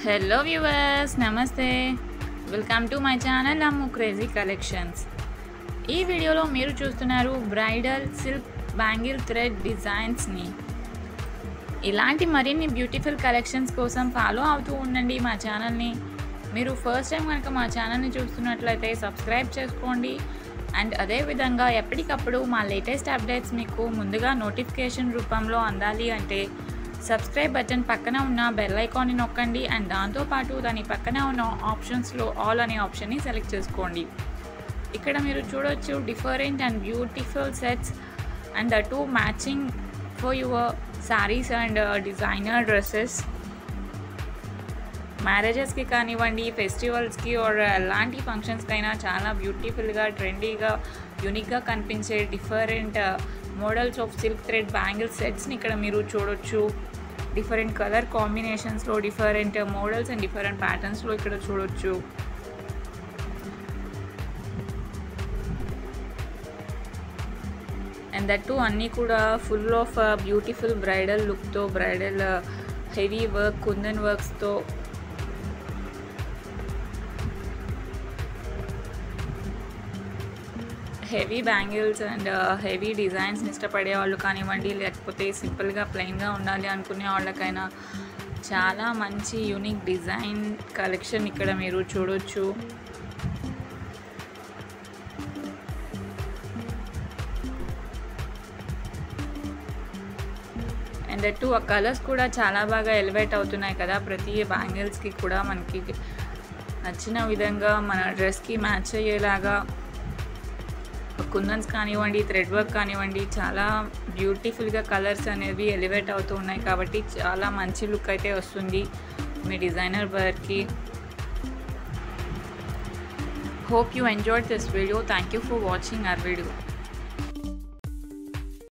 hello viewers నమస్తే welcome to my channel Ammu crazy collections ఈ వీడియోలో మీరు చూస్తున్నారు బ్రైడల్ సిల్క్ బ్యాంగిల్ థ్రెడ్ డిజైన్స్ని ఇలాంటి మరిన్ని బ్యూటిఫుల్ కలెక్షన్స్ కోసం ఫాలో అవుతూ ఉండండి మా ఛానల్ని మీరు ఫస్ట్ టైం కనుక మా ఛానల్ని చూస్తున్నట్లయితే సబ్స్క్రైబ్ చేసుకోండి అండ్ అదేవిధంగా ఎప్పటికప్పుడు మా లేటెస్ట్ అప్డేట్స్ మీకు ముందుగా నోటిఫికేషన్ రూపంలో అందాలి అంటే సబ్స్క్రైబ్ బటన్ పక్కన ఉన్న బెల్ ఐకాన్ని నొక్కండి అండ్ దాంతోపాటు దాని పక్కన ఉన్న ఆప్షన్స్లో ఆల్ అనే ఆప్షన్ని సెలెక్ట్ చేసుకోండి ఇక్కడ మీరు చూడొచ్చు different and beautiful sets and the too matching for your saris and designer dresses మ్యారేజెస్కి కానివ్వండి ఫెస్టివల్స్కి ఆర్ ఎలాంటి ఫంక్షన్స్కైనా చాలా బ్యూటిఫుల్గా ట్రెండీగా యూనిక్గా కనిపించే different models of silk thread bangle సెట్స్ని ఇక్కడ మీరు చూడొచ్చు డిఫరెంట్ కలర్ కాంబినేషన్స్లో డిఫరెంట్ మోడల్స్ అండ్ డిఫరెంట్ ప్యాటర్న్స్లో ఇక్కడ చూడొచ్చు అండ్ దట్ టు అన్నీ కూడా ఫుల్ ఆఫ్ బ్యూటిఫుల్ బ్రైడల్ లుక్తో బ్రైడల్ హెవీ వర్క్ కుందన్ వర్క్స్తో హెవీ బ్యాంగిల్స్ అండ్ హెవీ డిజైన్స్ని ఇష్టపడే వాళ్ళు కానివ్వండి లేకపోతే సింపుల్గా ప్లెయిన్గా ఉండాలి అనుకునే వాళ్ళకైనా చాలా మంచి యూనిక్ డిజైన్ కలెక్షన్ ఇక్కడ మీరు చూడొచ్చు అండ్ టూ ఆ కలర్స్ కూడా చాలా బాగా ఎలివేట్ అవుతున్నాయి కదా ప్రతి బ్యాంగిల్స్కి కూడా మనకి నచ్చిన విధంగా మన డ్రెస్కి మ్యాచ్ అయ్యేలాగా కుందన్స్ కానివ్వండి థ్రెడ్ వర్క్ కానివ్వండి చాలా బ్యూటిఫుల్గా కలర్స్ అనేవి ఎలివేట్ అవుతూ ఉన్నాయి కాబట్టి చాలా మంచి లుక్ అయితే వస్తుంది మీ డిజైనర్ వర్క్కి hope you enjoyed this video thank you for watching our video